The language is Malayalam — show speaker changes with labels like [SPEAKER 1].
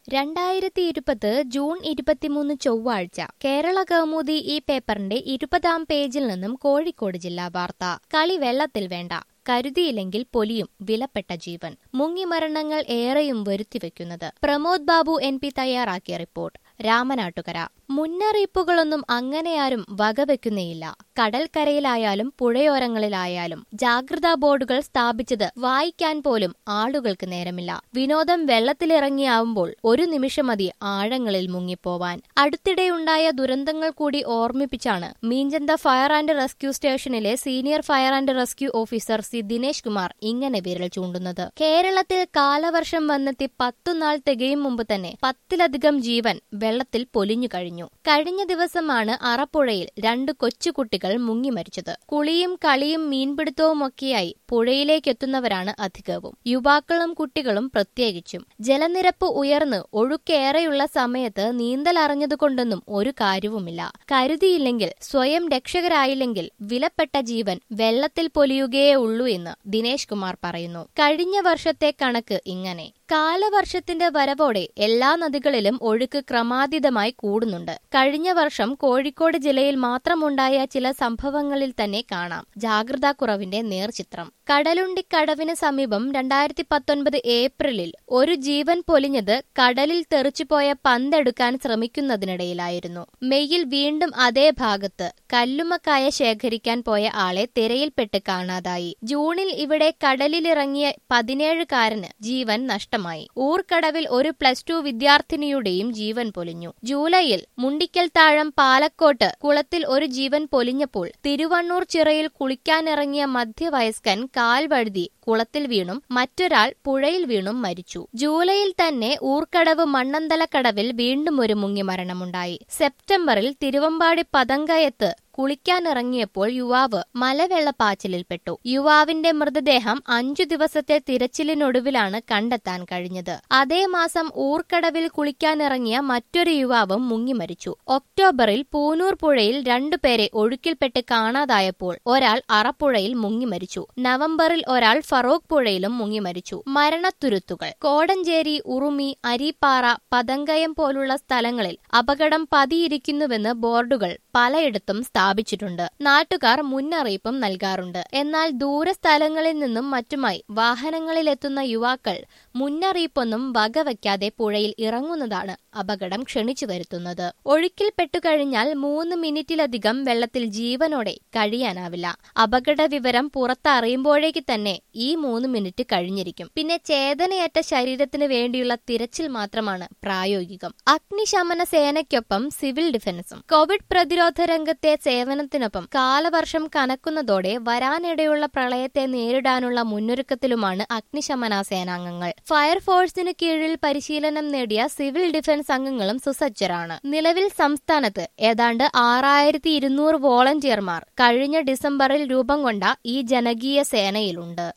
[SPEAKER 1] രണ്ടായിരത്തി ഇരുപത് ജൂൺ ഇരുപത്തിമൂന്ന് ചൊവ്വാഴ്ച കേരള കൗമുദി ഈ പേപ്പറിന്റെ ഇരുപതാം പേജിൽ നിന്നും കോഴിക്കോട് ജില്ലാ വാർത്ത കളി വെള്ളത്തിൽ വേണ്ട കരുതിയില്ലെങ്കിൽ പൊലിയും വിലപ്പെട്ട ജീവൻ മുങ്ങിമരണങ്ങൾ ഏറെയും വരുത്തിവെക്കുന്നത് പ്രമോദ് ബാബു എൻ പി തയ്യാറാക്കിയ റിപ്പോർട്ട് രാമനാട്ടുകര മുന്നറിയിപ്പുകളൊന്നും അങ്ങനെയാരും വകവെക്കുന്നേയില്ല കടൽക്കരയിലായാലും പുഴയോരങ്ങളിലായാലും ജാഗ്രതാ ബോർഡുകൾ സ്ഥാപിച്ചത് വായിക്കാൻ പോലും ആളുകൾക്ക് നേരമില്ല വിനോദം വെള്ളത്തിലിറങ്ങിയാവുമ്പോൾ ഒരു നിമിഷം മതി ആഴങ്ങളിൽ മുങ്ങിപ്പോവാൻ അടുത്തിടെയുണ്ടായ ദുരന്തങ്ങൾ കൂടി ഓർമ്മിപ്പിച്ചാണ് മീഞ്ചന്ത ഫയർ ആൻഡ് റെസ്ക്യൂ സ്റ്റേഷനിലെ senior fire and rescue officer C Dinesh Kumar ഇങ്ങനെ വിരൽ ചൂണ്ടുന്നത് കേരളത്തിൽ കാലവർഷം വന്നെത്തി പത്തുനാൾ തികയും മുമ്പ് തന്നെ പത്തിലധികം ജീവൻ വെള്ളത്തിൽ പൊലിഞ്ഞു കഴിഞ്ഞു കഴിഞ്ഞ ദിവസമാണ് അറപ്പുഴയിൽ രണ്ട് കൊച്ചുകുട്ടികൾ മുങ്ങി മരിച്ചത് കുളിയും കളിയും മീൻപിടുത്തവുമൊക്കെയായി പുഴയിലേക്കെത്തുന്നവരാണ് അധികവും യുവാക്കളും കുട്ടികളും പ്രത്യേകിച്ചും ജലനിരപ്പ് ഉയർന്ന് ഒഴുക്കേറെയുള്ള സമയത്ത് നീന്തൽ അറിഞ്ഞതുകൊണ്ടൊന്നും ഒരു കാര്യവുമില്ല കരുതിയില്ലെങ്കിൽ സ്വയം രക്ഷകരായില്ലെങ്കിൽ വിലപ്പെട്ട ജീവൻ വെള്ളത്തിൽ പൊലിയുകയേ ഉള്ളൂ എന്ന് ദിനേശ് കുമാർ പറയുന്നു കഴിഞ്ഞ വർഷത്തെ കണക്ക് ഇങ്ങനെ കാലവർഷത്തിന്റെ വരവോടെ എല്ലാ നദികളിലും ഒഴുക്ക് ക്രമാതീതമായി കൂടുന്നുണ്ട് കഴിഞ്ഞ വർഷം കോഴിക്കോട് ജില്ലയിൽ മാത്രമുണ്ടായ ചില സംഭവങ്ങളിൽ തന്നെ കാണാം ജാഗ്രതാക്കുറവിന്റെ നേർചിത്രം കടലുണ്ടിക്കടവിന് സമീപം രണ്ടായിരത്തി പത്തൊൻപത് ഏപ്രിലിൽ ഒരു ജീവൻ പൊലിഞ്ഞത് കടലിൽ തെറിച്ചുപോയ പന്തെടുക്കാൻ ശ്രമിക്കുന്നതിനിടയിലായിരുന്നു മെയ്യിൽ വീണ്ടും അതേ ഭാഗത്ത് കല്ലുമക്കായ ശേഖരിക്കാൻ പോയ ആളെ തിരയിൽപ്പെട്ട് കാണാതായി ജൂണിൽ ഇവിടെ കടലിലിറങ്ങിയ പതിനേഴുകാരന് ജീവൻ നഷ്ടമായി ഊർക്കടവിൽ ഒരു പ്ലസ് ടു വിദ്യാർത്ഥിനിയുടെയും ജീവൻ പൊലിഞ്ഞു ജൂലൈയിൽ മുണ്ടിക്കൽ താഴം പാലക്കോട്ട് കുളത്തിൽ ഒരു ജീവൻ പൊലിഞ്ഞപ്പോൾ തിരുവണ്ണൂർ ചിറയിൽ കുളിക്കാനിറങ്ങിയ മധ്യവയസ്കൻ കാൽ വഴുതി കുളത്തിൽ വീണും മറ്റൊരാൾ പുഴയിൽ വീണും മരിച്ചു ജൂലൈയിൽ തന്നെ ഊർക്കടവ് മണ്ണന്തലക്കടവിൽ വീണ്ടും ഒരു മുങ്ങിമരണമുണ്ടായി സെപ്റ്റംബറിൽ തിരുവമ്പാടി പതങ്കയത്ത് കുളിക്കാനിറങ്ങിയപ്പോൾ യുവാവ് മലവെള്ളപ്പാച്ചിലിൽപ്പെട്ടു യുവാവിന്റെ മൃതദേഹം അഞ്ചു ദിവസത്തെ തിരച്ചിലിനൊടുവിലാണ് കണ്ടെത്താൻ കഴിഞ്ഞത് അതേ മാസം ഊർക്കടവിൽ കുളിക്കാനിറങ്ങിയ മറ്റൊരു യുവാവും മുങ്ങിമരിച്ചു ഒക്ടോബറിൽ പൂനൂർ പുഴയിൽ രണ്ടുപേരെ ഒഴുക്കിൽപ്പെട്ട് കാണാതായപ്പോൾ ഒരാൾ അറപ്പുഴയിൽ മുങ്ങിമരിച്ചു നവംബറിൽ ഒരാൾ ഫറോക്ക് പുഴയിലും മുങ്ങിമരിച്ചു മരണത്തുരുത്തുകൾ കോടഞ്ചേരി ഉറുമി അരിപ്പാറ പതങ്കയം പോലുള്ള സ്ഥലങ്ങളിൽ അപകടം പതിയിരിക്കുന്നുവെന്ന് ബോർഡുകൾ പലയിടത്തും സ്ഥാപിച്ചിട്ടുണ്ട് നാട്ടുകാർ മുന്നറിയിപ്പും നൽകാറുണ്ട് എന്നാൽ ദൂരസ്ഥലങ്ങളിൽ നിന്നും മറ്റുമായി വാഹനങ്ങളിലെത്തുന്ന യുവാക്കൾ മുന്നറിയിപ്പൊന്നും വകവയ്ക്കാതെ പുഴയിൽ ഇറങ്ങുന്നതാണ് അപകടം ക്ഷണിച്ചു വരുത്തുന്നത് ഒഴുക്കിൽ പെട്ടുകഴിഞ്ഞാൽ മൂന്ന് മിനിറ്റിലധികം വെള്ളത്തിൽ ജീവനോടെ കഴിയാനാവില്ല അപകട വിവരം പുറത്തറിയുമ്പോഴേക്ക് തന്നെ ഈ മൂന്ന് മിനിറ്റ് കഴിഞ്ഞിരിക്കും പിന്നെ ചേതനയറ്റ ശരീരത്തിന് വേണ്ടിയുള്ള തിരച്ചിൽ മാത്രമാണ് പ്രായോഗികം അഗ്നിശമന സേനയ്ക്കൊപ്പം സിവിൽ ഡിഫൻസും കോവിഡ് പ്രതിരോധ രംഗത്തെ സേവനത്തിനൊപ്പം കാലവർഷം കനക്കുന്നതോടെ വരാനിടയുള്ള പ്രളയത്തെ നേരിടാനുള്ള മുന്നൊരുക്കത്തിലുമാണ് അഗ്നിശമന സേനാംഗങ്ങൾ ഫയർഫോഴ്സിനു കീഴിൽ പരിശീലനം നേടിയ സിവിൽ ഡിഫൻസ് അംഗങ്ങളും സുസജ്ജരാണ് നിലവിൽ സംസ്ഥാനത്ത് ഏതാണ്ട് ആറായിരത്തി ഇരുന്നൂറ് വോളണ്ടിയർമാർ കഴിഞ്ഞ ഡിസംബറിൽ രൂപം കൊണ്ട ഈ ജനകീയ സേനയിലുണ്ട്